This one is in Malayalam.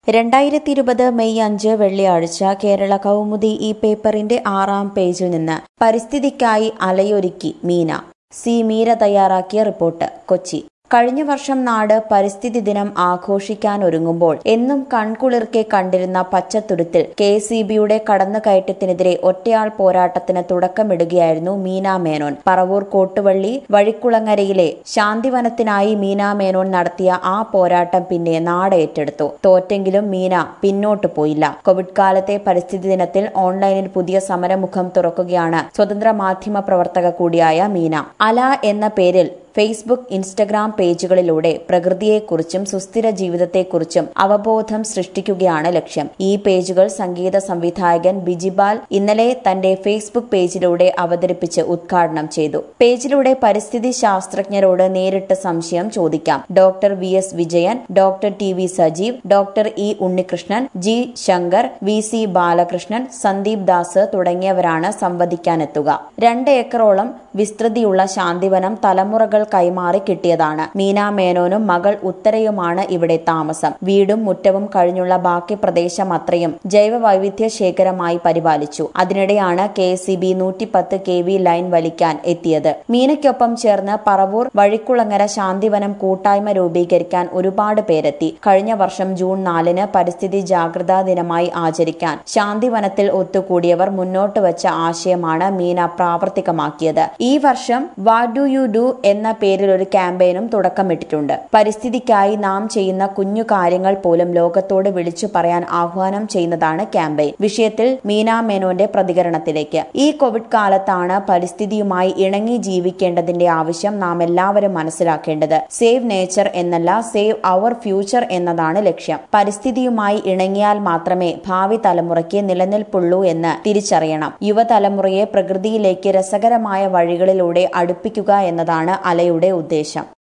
രണ്ടായിരത്തി ഇരുപത് മെയ് അഞ്ച് വെള്ളിയാഴ്ച കേരള കൗമുദി ഈ പേപ്പറിന്റെ ആറാം പേജിൽ നിന്ന് പരിസ്ഥിതിക്കായി അലയൊരുക്കി മീന സി മീര തയ്യാറാക്കിയ റിപ്പോർട്ട് കൊച്ചി കഴിഞ്ഞ വർഷം നാട് പരിസ്ഥിതി ദിനം ആഘോഷിക്കാനൊരുങ്ങുമ്പോൾ എന്നും കൺകുളിർക്കെ കണ്ടിരുന്ന പച്ചത്തുരുത്തിൽ കെ സി ബിയുടെ കടന്നുകയറ്റത്തിനെതിരെ ഒറ്റയാൾ പോരാട്ടത്തിന് തുടക്കമിടുകയായിരുന്നു മീന മേനോൻ പറവൂർ കോട്ടുവള്ളി വഴിക്കുളങ്ങരയിലെ ശാന്തിവനത്തിനായി മീന മേനോൻ നടത്തിയ ആ പോരാട്ടം പിന്നെ നാട് ഏറ്റെടുത്തു തോറ്റെങ്കിലും മീന പിന്നോട്ടു പോയില്ല കോവിഡ് കാലത്തെ പരിസ്ഥിതി ദിനത്തിൽ ഓൺലൈനിൽ പുതിയ സമരമുഖം തുറക്കുകയാണ് സ്വതന്ത്ര മാധ്യമ പ്രവർത്തക കൂടിയായ മീന അല എന്ന പേരിൽ ഫേസ്ബുക്ക് ഇൻസ്റ്റഗ്രാം പേജുകളിലൂടെ പ്രകൃതിയെക്കുറിച്ചും സുസ്ഥിര ജീവിതത്തെക്കുറിച്ചും അവബോധം സൃഷ്ടിക്കുകയാണ് ലക്ഷ്യം ഈ പേജുകൾ സംഗീത സംവിധായകൻ ബിജിബാൽ ഇന്നലെ തന്റെ ഫേസ്ബുക്ക് പേജിലൂടെ അവതരിപ്പിച്ച് ഉദ്ഘാടനം ചെയ്തു പേജിലൂടെ പരിസ്ഥിതി ശാസ്ത്രജ്ഞരോട് നേരിട്ട് സംശയം ചോദിക്കാം doctor V S Vijayan doctor T V Sajeev doctor E Unnikrishnan G Shankar V C Balakrishnan Sandeep Das തുടങ്ങിയവരാണ് സംവദിക്കാനെത്തുക രണ്ട് ഏക്കറോളം വിസ്തൃതിയുള്ള ശാന്തിവനം തലമുറകൾ കൈമാറി കിട്ടിയതാണ് മീന മേനോനും മകൾ ഉത്തരയുമാണ് ഇവിടെ താമസം വീടും മുറ്റവും കഴിഞ്ഞുള്ള ബാക്കി പ്രദേശം അത്രയും ജൈവ വൈവിധ്യ ശേഖരമായി പരിപാലിച്ചു അതിനിടെയാണ് കെ എസ് സി ബി നൂറ്റിപ്പത്ത് കെ വി ലൈൻ വലിക്കാൻ എത്തിയത് മീനയ്ക്കൊപ്പം ചേർന്ന് പറവൂർ വഴിക്കുളങ്ങര ശാന്തിവനം കൂട്ടായ്മ രൂപീകരിക്കാൻ ഒരുപാട് പേരെത്തി കഴിഞ്ഞ വർഷം ജൂൺ നാലിന് പരിസ്ഥിതി ജാഗ്രതാ ദിനമായി ആചരിക്കാൻ ശാന്തിവനത്തിൽ ഒത്തുകൂടിയവർ മുന്നോട്ട് വെച്ച ആശയമാണ് മീന പ്രാവർത്തികമാക്കിയത് ഈ വർഷം വാട്ട് ഡു യു ഡു എന്ന പേരിൽ ഒരു ക്യാമ്പയിനും തുടക്കമിട്ടിട്ടുണ്ട് പരിസ്ഥിതിക്കായി നാം ചെയ്യുന്ന കുഞ്ഞു കാര്യങ്ങൾ പോലും ലോകത്തോട് വിളിച്ചു പറയാൻ ആഹ്വാനം ചെയ്യുന്നതാണ് ക്യാമ്പയിൻ വിഷയത്തിൽ മീന മേനോന്റെ പ്രതികരണത്തിലേക്ക് ഈ കോവിഡ് കാലത്താണ് പരിസ്ഥിതിയുമായി ഇണങ്ങി ജീവിക്കേണ്ടതിന്റെ ആവശ്യം നാം എല്ലാവരും മനസ്സിലാക്കേണ്ടത് സേവ് നേച്ചർ എന്നല്ല സേവ് അവർ ഫ്യൂച്ചർ എന്നതാണ് ലക്ഷ്യം പരിസ്ഥിതിയുമായി ഇണങ്ങിയാൽ മാത്രമേ ഭാവി തലമുറയ്ക്ക് നിലനിൽപ്പുള്ളൂ എന്ന് തിരിച്ചറിയണം യുവതലമുറയെ പ്രകൃതിയിലേക്ക് രസകരമായ വഴികളിലൂടെ അടുപ്പിക്കുക എന്നതാണ് അലയുടെ ഉദ്ദേശം